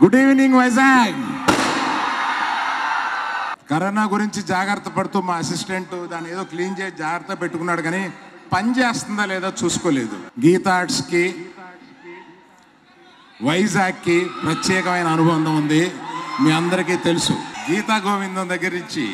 Good evening Vizag corona గురించి జాగ్రత్త పడుతూ మా అసిస్టెంట్ దాన్ని ఏదో క్లీన్ చేసి జాగ్రత్త పెట్టుకున్నాడు కానీ పని చేస్తుందా లేదా చూసుకోలేదు గీతా ఆర్ట్స్కి వైజాగ్కి ప్రత్యేకమైన అనుబంధం ఉంది మీ అందరికీ తెలుసు గీతా గోవిందం దగ్గర నుంచి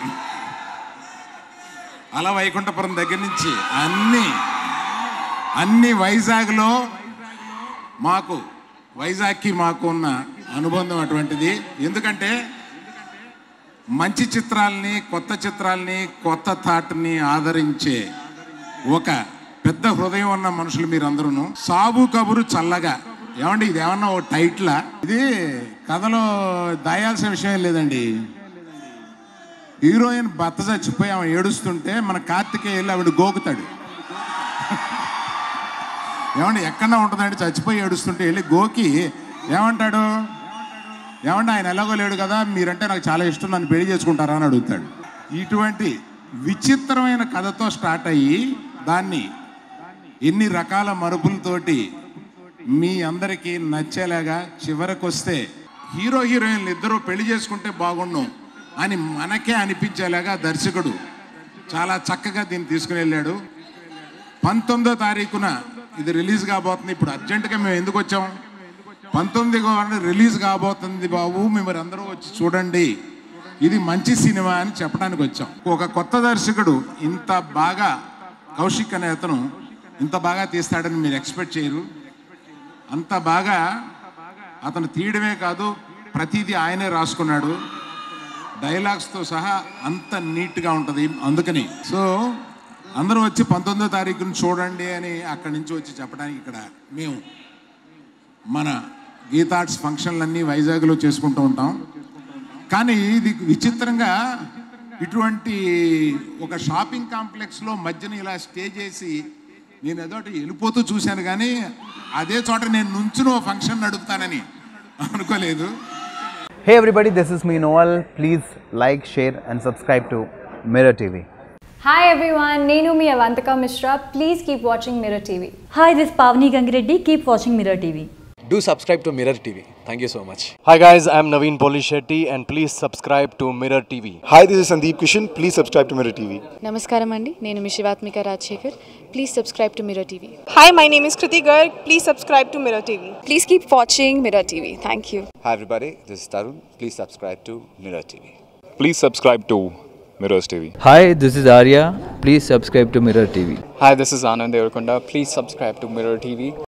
అలా వైకుంఠపురం దగ్గర నుంచి అన్ని అన్ని వైజాగ్లో మాకు వైజాగ్కి మాకు ఉన్న అనుబంధం అటువంటిది ఎందుకంటే మంచి చిత్రాల్ని కొత్త చిత్రాల్ని కొత్త థాట్ని ఆదరించే ఒక పెద్ద హృదయం ఉన్న మనుషులు మీరందరూ సాబు కబురు చల్లగా ఏమండి ఇది ఏమన్నా ఓ టైట్లా ఇది కథలో దాయాల్సిన విషయం ఏం లేదండి హీరోయిన్ భర్త చచ్చిపోయి ఆమె ఏడుస్తుంటే మన కార్తికేయ వెళ్ళి ఆవిడ గోకుతాడు ఏమండి ఎక్కడన్నా ఉంటుందండి చచ్చిపోయి ఏడుస్తుంటే వెళ్ళి గోకి ఏమంటాడు ఏమంటే ఆయన ఎలాగో లేడు కదా మీరంటే నాకు చాలా ఇష్టం నన్ను పెళ్లి చేసుకుంటారా అని అడుగుతాడు ఇటువంటి విచిత్రమైన కథతో స్టార్ట్ అయ్యి దాన్ని ఎన్ని రకాల మరుపులతోటి మీ అందరికీ నచ్చేలాగా చివరికి వస్తే హీరో హీరోయిన్లు ఇద్దరు పెళ్లి చేసుకుంటే బాగుండు అని మనకే అనిపించేలాగా దర్శకుడు చాలా చక్కగా దీన్ని తీసుకుని వెళ్ళాడు పంతొమ్మిదో తారీఖున ఇది రిలీజ్ కాబోతుంది ఇప్పుడు అర్జెంటుగా మేము ఎందుకు వచ్చాం పంతొమ్మిది రిలీజ్ కాబోతుంది బాబు మిమ్మల్ని అందరూ వచ్చి చూడండి ఇది మంచి సినిమా అని చెప్పడానికి వచ్చాం ఒక కొత్త దర్శకుడు ఇంత బాగా కౌశిక్ అనే అతను ఇంత బాగా తీస్తాడని మీరు ఎక్స్పెక్ట్ చేయరు అంత బాగా అతను తీయడమే కాదు ప్రతిదీ ఆయనే రాసుకున్నాడు డైలాగ్స్తో సహా అంత నీట్గా ఉంటుంది అందుకని సో అందరూ వచ్చి పంతొమ్మిదో తారీఖున చూడండి అని అక్కడి నుంచి వచ్చి చెప్పడానికి ఇక్కడ మేము మన గీతార్ట్స్ ఫంక్షన్లన్నీ వైజాగ్లో చేసుకుంటూ ఉంటాం కానీ ఇది విచిత్రంగా ఇటువంటి ఒక షాపింగ్ కాంప్లెక్స్లో మధ్యన ఇలా స్టే చేసి నేను ఏదో ఒకటి వెళ్ళిపోతూ చూశాను కానీ అదే చోట నేను నుంచుని ఓ ఫంక్షన్ నడుపుతానని అనుకోలేదు Hey everybody, this is me Noel. Please like, share, and subscribe to Mirror TV. Hi everyone, Nenu mi Avantika Mishra. Please keep watching Mirror TV. Hi, this is Pavni Gangireddy. Keep watching Mirror TV. Do subscribe to Mirror TV. Thank you so much. Hi guys, I'm Naveen Polishetty and please subscribe to Mirror TV. Hi, this is Sandeep Kishan. Please subscribe to Mirror TV. నమస్కారం అండి నేను మీ Shivathmika Rajasekhar please subscribe to Mirror TV Hi, my name is Kriti Garg. Please subscribe to Mirror TV. Please keep watching Mirror TV thank you Hi everybody, this is Tarun. Please subscribe to Mirror TV. Please subscribe to Mirrors TV. Hi, this is Arya. Please subscribe to Mirror TV. Hi, this is Anand Devarkonda. Please subscribe to Mirror TV.